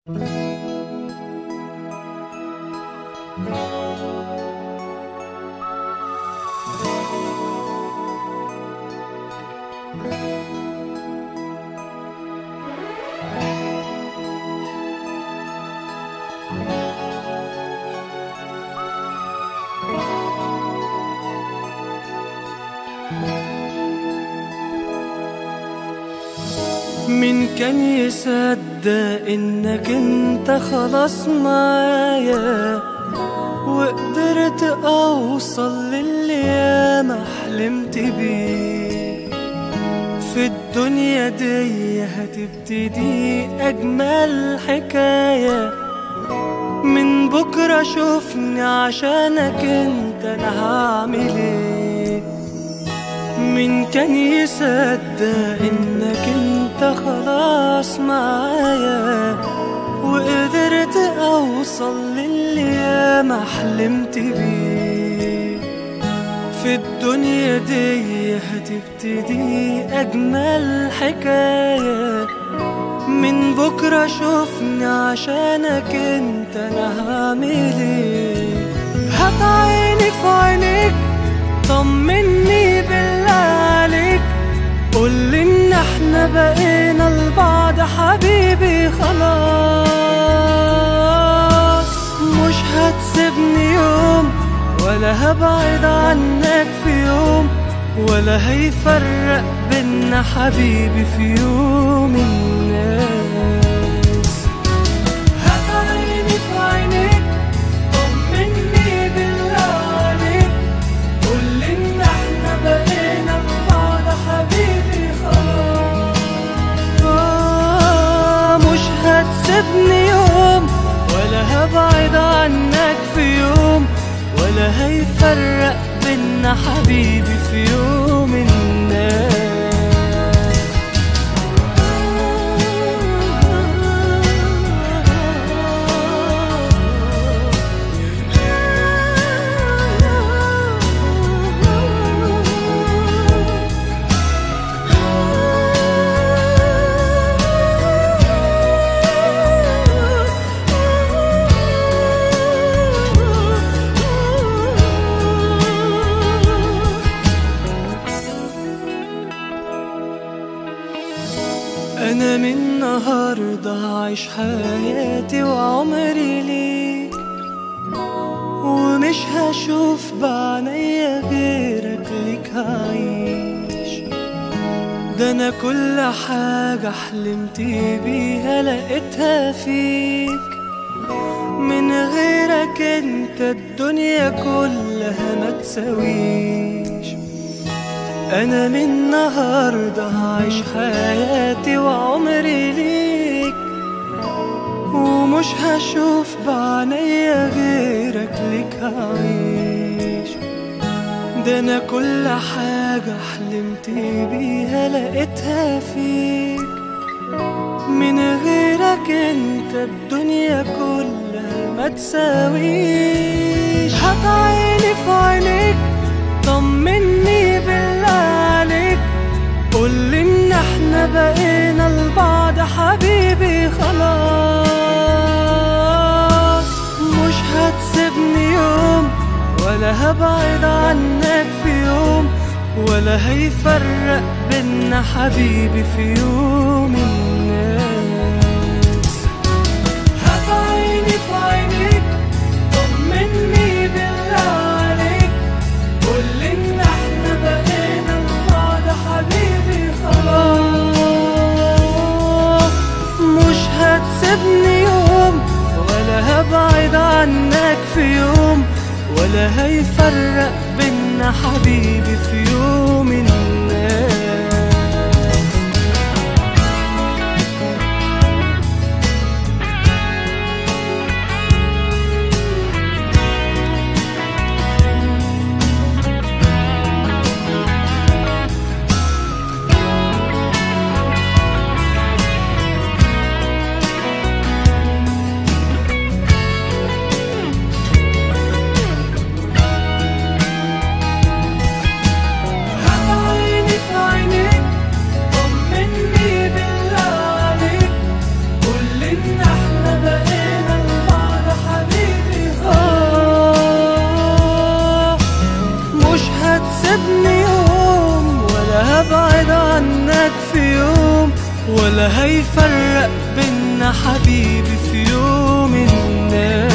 مين كان يصدق انك انت خلاص معايا وقدرت اوصل للي ياما حلمت بيه في الدنيا دي هتبتدي اجمل حكايه من بكره شوفني عشانك انت انا هعمل ايه مين كان يصدق انك انت خلاص معايا وقدرت اوصل للي ياما حلمت بيه في الدنيا دي هتبتدي اجمل حكايه من بكره شوفني عشانك انت انا هعمل ايه هات عيني في عينيك طمني بالله عليك قولي ان احنا بقينا لبعض حبيبي خلاص مش هتسيبني يوم ولا هبعد عنك في يوم ولا هيفرق بينا حبيبي في يوم الناس هات عيني في عينيك طمني بالله عليك قولي ان احنا بقينا لبعض حبيبي خلاص آه، مش هتسيبني يوم ولا هبعد عنك في يوم ولا هيفرق بينا حبيبي في يوم الناس أنا من النهاردة هعيش حياتي وعمري ليك ومش هشوف بعناية غيرك ليك هعيش ده أنا كل حاجة حلمت بيها لقيتها فيك من غيرك انت الدنيا كلها ما تساويش انا من النهارده هعيش حياتي وعمري ليك ومش هشوف بعناية غيرك ليك هعيش ده انا كل حاجة حلمت بيها لقيتها فيك من غيرك انت الدنيا كلها ما تساويش هات عيني في عينيك طمني بالله عليك قولي ان احنا بقينا لبعض حبيبي خلاص مش هتسيبني يوم ولا هبعد عنك في يوم ولا هيفرق بينا حبيبي في يوم الناس هات عيني في عينيك طمني بالله عليك قولي ان احنا بقينا لبعض حبيبي خلاص مش هتسيبني يوم ولا هبعد عنك في يوم ولا هيفرق بينا حبيبي في يوم الناس هات عيني ولا هيفرق بينا حبيبي في يوم الناس